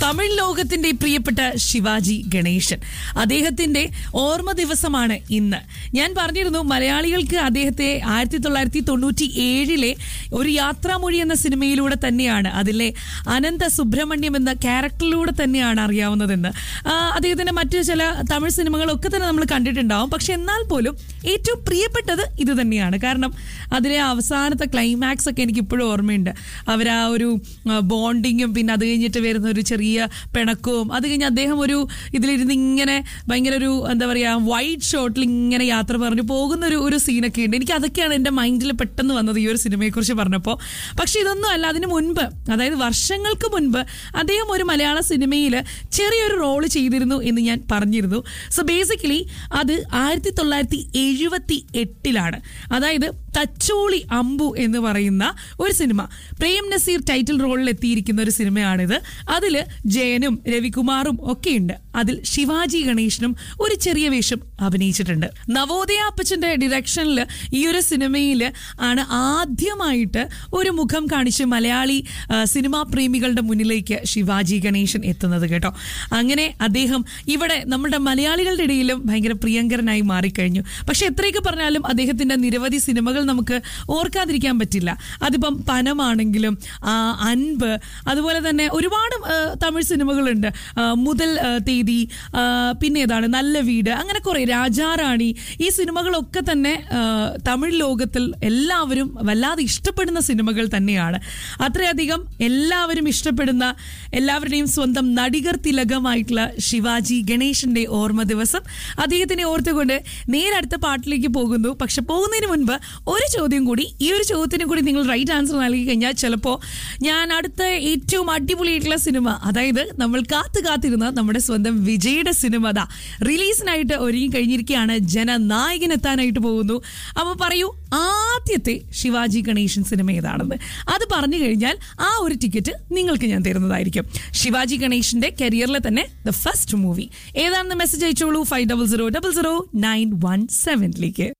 തമിഴ് ലോകത്തിന്റെ പ്രിയപ്പെട്ട ശിവാജി ഗണേശൻ അദ്ദേഹത്തിന്റെ ഓർമ്മ ദിവസമാണ് ഇന്ന് ഞാൻ പറഞ്ഞിരുന്നു മലയാളികൾക്ക് അദ്ദേഹത്തെ ആയിരത്തി തൊള്ളായിരത്തി തൊണ്ണൂറ്റി ഏഴിലെ ഒരു യാത്രാമൊഴി എന്ന സിനിമയിലൂടെ തന്നെയാണ് അതിലെ അനന്ത സുബ്രഹ്മണ്യം എന്ന ക്യാരക്ടറിലൂടെ തന്നെയാണ് അറിയാവുന്നതെന്ന് ആ, അദ്ദേഹത്തിന്റെ മറ്റു ചില തമിഴ് സിനിമകളൊക്കെ തന്നെ നമ്മൾ കണ്ടിട്ടുണ്ടാവും പക്ഷെ എന്നാൽ പോലും ഏറ്റവും പ്രിയപ്പെട്ടത് ഇത് തന്നെയാണ് കാരണം അതിലെ അവസാനത്തെ ക്ലൈമാക്സ് ഒക്കെ എനിക്ക് ഇപ്പോഴും ഓർമ്മയുണ്ട് അവർ ആ ഒരു ബോണ്ടിങ്ങും പിന്നെ അത് കഴിഞ്ഞിട്ട് വരുന്ന ഒരു ചെറിയ പിണക്കവും അത് കഴിഞ്ഞ് അദ്ദേഹം ഒരു ഇതിലിരുന്ന് ഇങ്ങനെ ഭയങ്കര ഒരു എന്താ പറയാ വൈറ്റ് ഷോട്ടിൽ ഇങ്ങനെ യാത്ര പറഞ്ഞു പോകുന്ന ഒരു ഒരു സീനൊക്കെ ഉണ്ട് എനിക്ക് അതൊക്കെയാണ് എൻ്റെ മൈൻഡിൽ പെട്ടെന്ന് വന്നത് ഈ ഒരു സിനിമയെക്കുറിച്ച് പറഞ്ഞപ്പോൾ പക്ഷെ ഇതൊന്നും അല്ല അതിന് മുൻപ് അതായത് വർഷങ്ങൾക്ക് മുൻപ് അദ്ദേഹം ഒരു മലയാള സിനിമയിൽ ചെറിയൊരു റോള് ചെയ്തിരുന്നു എന്ന് ഞാൻ പറഞ്ഞിരുന്നു സോ ബേസിക്കലി അത് ആയിരത്തി തൊള്ളായിരത്തി എഴുപത്തി എട്ടിലാണ് അതായത് തച്ചോളി അമ്പു എന്ന് പറയുന്ന ഒരു സിനിമ പ്രേം നസീർ ടൈറ്റിൽ റോളിൽ എത്തിയിരിക്കുന്ന ഒരു സിനിമയാണിത് അതിൽ ജയനും രവികുമാറും ഒക്കെയുണ്ട് അതിൽ ശിവാജി ഗണേശനും ഒരു ചെറിയ വേഷം അഭിനയിച്ചിട്ടുണ്ട് നവോദയ അപ്പച്ചന്റെ ഡിറക്ഷനിൽ ഈ ഒരു സിനിമയിൽ ആണ് ആദ്യമായിട്ട് ഒരു മുഖം കാണിച്ച് മലയാളി ആ, സിനിമാ പ്രേമികളുടെ മുന്നിലേക്ക് ശിവാജി ഗണേശൻ എത്തുന്നത് കേട്ടോ അങ്ങനെ അദ്ദേഹം ഇവിടെ നമ്മുടെ മലയാളികളുടെ ഇടയിലും ഭയങ്കര പ്രിയങ്കരനായി മാറിക്കഴിഞ്ഞു പക്ഷെ എത്രയൊക്കെ പറഞ്ഞാലും അദ്ദേഹത്തിന്റെ നിരവധി സിനിമകൾ നമുക്ക് ഓർക്കാതിരിക്കാൻ പറ്റില്ല അതിപ്പം പനമാണെങ്കിലും ആ, അൻപ് അതുപോലെ തന്നെ ഒരുപാട് ആ, തമിഴ് സിനിമകളുണ്ട് ആ, മുതൽ ആ, തീയതി ആ, പിന്നെ ഏതാണ് നല്ല വീട് അങ്ങനെ കുറെ രാജാറാണി ഈ സിനിമകളൊക്കെ തന്നെ ആ, തമിഴ് ലോകത്തിൽ എല്ലാവരും വല്ലാതെ ഇഷ്ടപ്പെടുന്ന സിനിമകൾ തന്നെയാണ് അത്രയധികം എല്ലാവരും ഇഷ്ടപ്പെടുന്ന എല്ലാവരുടെയും സ്വന്തം നടികർ തിലകമായിട്ടുള്ള ശിവാജി ഗണേശന്റെ ഓർമ്മ ദിവസം അദ്ദേഹത്തിനെ ഓർത്തുകൊണ്ട് നേരെ അടുത്ത പാട്ടിലേക്ക് പോകുന്നു പക്ഷെ പോകുന്നതിന് മുൻപ് ഒരു ചോദ്യം കൂടി ഈ ഒരു ചോദ്യത്തിന് കൂടി നിങ്ങൾ റൈറ്റ് ആൻസർ നൽകി കഴിഞ്ഞാൽ ചിലപ്പോൾ ഞാൻ അടുത്ത ഏറ്റവും അടിപൊളിയായിട്ടുള്ള സിനിമ അതായത് നമ്മൾ കാത്തു കാത്തിരുന്ന നമ്മുടെ സ്വന്തം വിജയുടെ സിനിമ ദാ റിലീസിനായിട്ട് ഒരുങ്ങി കഴിഞ്ഞിരിക്കുകയാണ് ജനനായകൻ എത്താനായിട്ട് പോകുന്നു അപ്പൊ പറയൂ ആദ്യത്തെ ശിവാജി ഗണേശൻ സിനിമ ഏതാണെന്ന് അത് പറഞ്ഞു കഴിഞ്ഞാൽ ആ ഒരു ടിക്കറ്റ് നിങ്ങൾക്ക് ഞാൻ തരുന്നതായിരിക്കും ശിവാജി ഗണേശന്റെ കരിയറിലെ തന്നെ ദ ഫസ്റ്റ് മൂവി ഏതാണെന്ന് മെസ്സേജ് അയച്ചോളൂ five double zero double zero nine one സെവനിലേക്ക്